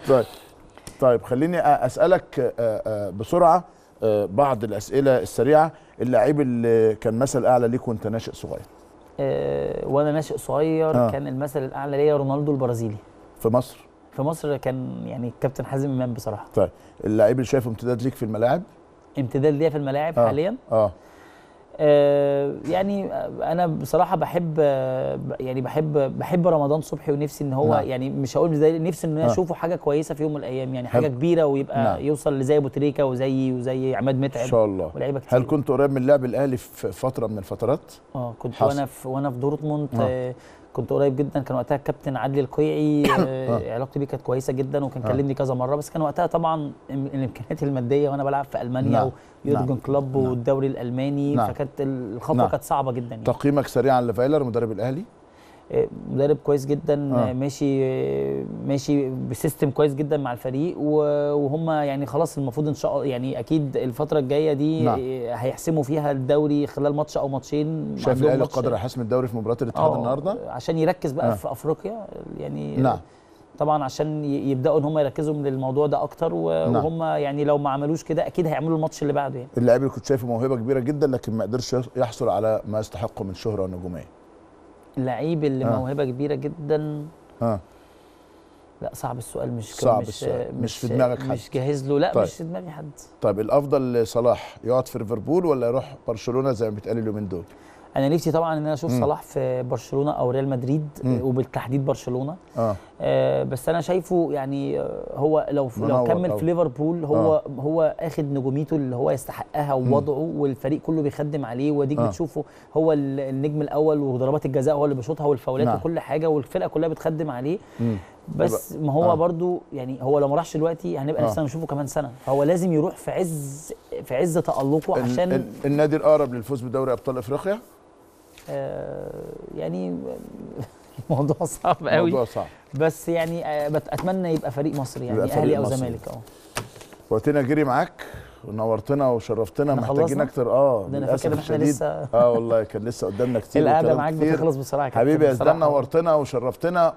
طيب طيب خليني أ- اسالك آه، آه، بسرعه آه، بعض الاسئله السريعه اللاعب اللي كان مثل اعلى ليك وانت ناشئ صغير آه، وانا ناشئ صغير آه. كان المثل الاعلى ليا رونالدو البرازيلي في مصر في مصر كان يعني كابتن حازم امام بصراحه طيب اللاعب اللي شايفه امتداد ليك في الملاعب امتداد ليا في الملاعب آه. حاليا اه آه، يعني انا بصراحه بحب آه، يعني بحب بحب رمضان صبحي ونفسي ان هو نعم. يعني مش هقول زي نفسي ان انا آه. اشوفه حاجه كويسه في يوم من الايام يعني حاجه حلو. كبيره ويبقى نعم. يوصل لزي ابو تريكه وزيي وزي عماد ان متعب شاء الله ولاعيبه كتير هل كنت قريب من اللعب الاهلي في فتره من الفترات اه كنت حصل. وانا في وانا في دورتموند آه. آه. كنت قريب جدا كان وقتها الكابتن عدلي القيعي آه. آه. علاقتي بيه كانت كويسه جدا وكان آه. كلمني كذا مره بس كان وقتها طبعا الإم- الامكانيات الماديه وانا بلعب في المانيا نعم. ويورجن نعم. كلوب نعم. والدوري الالماني نعم. فكانت الخطوه نعم. كانت صعبه جدا يعني تقييمك سريعا لفايلر مدرب الاهلي آه، مدرب كويس جدا آه. آه. ماشي آه، ماشي بسيستم كويس جدا مع الفريق و- وهم يعني خلاص المفروض ان شاء الله يعني اكيد الفتره الجايه دي نعم. آه، هيحسموا فيها الدوري خلال ماتش او ماتشين شايف عندهم الاهلي ماتش- قادر على حسم الدوري في مباراه الاتحاد آه، النهارده عشان يركز بقى آه. آه. في افريقيا يعني نعم. طبعا عشان ي- يبداوا ان هم يركزوا من الموضوع ده اكتر و- نعم. وهم يعني لو ما عملوش كده اكيد هيعملوا الماتش اللي بعده يعني اللاعب اللي كنت شايفه موهبه كبيره جدا لكن ما قدرش يحصل على ما يستحقه من شهره ونجوميه اللعيب اللي آه. آه. موهبه كبيره جدا اه لا صعب السؤال مش صعب مش السؤال. مش في دماغك حد. مش جاهز له لا طيب. طيب. مش في دماغي حد طيب الافضل لصلاح يقعد في ليفربول ولا يروح برشلونه زي ما بيتقال اليومين دول انا نفسي طبعا ان انا اشوف مم. صلاح في برشلونه او ريال مدريد مم. وبالتحديد برشلونه اه آه بس انا شايفه يعني آه، هو لو لو منور كمل أوي. في ليفربول هو آه. هو اخد نجوميته اللي هو يستحقها ووضعه والفريق كله بيخدم عليه واديك آه. آه. بتشوفه هو ال- النجم الاول وضربات الجزاء هو اللي بيشوطها والفاولات نعم. نعم. وكل حاجه والفرقه كلها بتخدم عليه مم. بس ما هو آه. آه. برضو يعني هو لو ما راحش دلوقتي هنبقى آه. لسه نشوفه كمان سنه فهو لازم يروح في عز في عز تالقه ال- عشان ال- النادي الاقرب للفوز بدوري ابطال افريقيا آه يعني الموضوع صعب قوي موضوع صعب بس يعني آه بت- اتمنى يبقى فريق مصري يعني يبقى فريق اهلي او مصري. زمالك اه وقتنا جري معاك ونورتنا وشرفتنا إحنا محتاجين خلصنا؟ اكتر اه ده انا للاسف فاكر ان احنا الشديد لسه اه والله كان لسه قدامنا كتير القعده وكلام معاك كتير. بتخلص بسرعه يا كابتن حبيبي يا زلمه بصراحة. نورتنا وشرفتنا